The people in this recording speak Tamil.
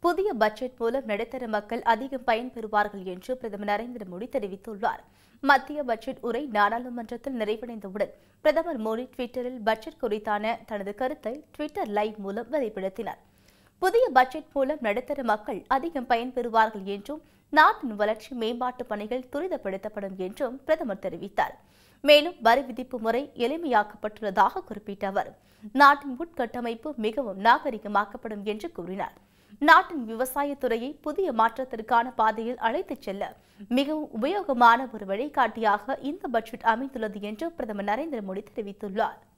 புதிய பட்ஜெட் மூலம் நடுத்தர மக்கள் அதிகம் பயன்பெறுவார்கள் என்று பிரதமர் நரேந்திர மோடி தெரிவித்துள்ளார் மத்திய பட்ஜெட் உரை நாடாளுமன்றத்தில் நிறைவடைந்தவுடன் பிரதமர் மோடி ட்விட்டரில் பட்ஜெட் குறித்தான தனது கருத்தை ட்விட்டர் லைவ் மூலம் வெளிப்படுத்தினார் புதிய பட்ஜெட் மூலம் நடுத்தர மக்கள் அதிகம் பயன்பெறுவார்கள் என்றும் நாட்டின் வளர்ச்சி மேம்பாட்டு பணிகள் துரிதப்படுத்தப்படும் என்றும் பிரதமர் தெரிவித்தார் மேலும் வரி விதிப்பு முறை எளிமையாக்கப்பட்டுள்ளதாக குறிப்பிட்ட அவர் நாட்டின் உட்கட்டமைப்பு மிகவும் நாகரிகமாக்கப்படும் என்று கூறினார் நாட்டின் விவசாயத் துறையை புதிய மாற்றத்திற்கான பாதையில் அழைத்துச் செல்ல மிகவும் உபயோகமான ஒரு வழிகாட்டியாக இந்த பட்ஜெட் அமைந்துள்ளது என்று பிரதமர் நரேந்திர மோடி தெரிவித்துள்ளார்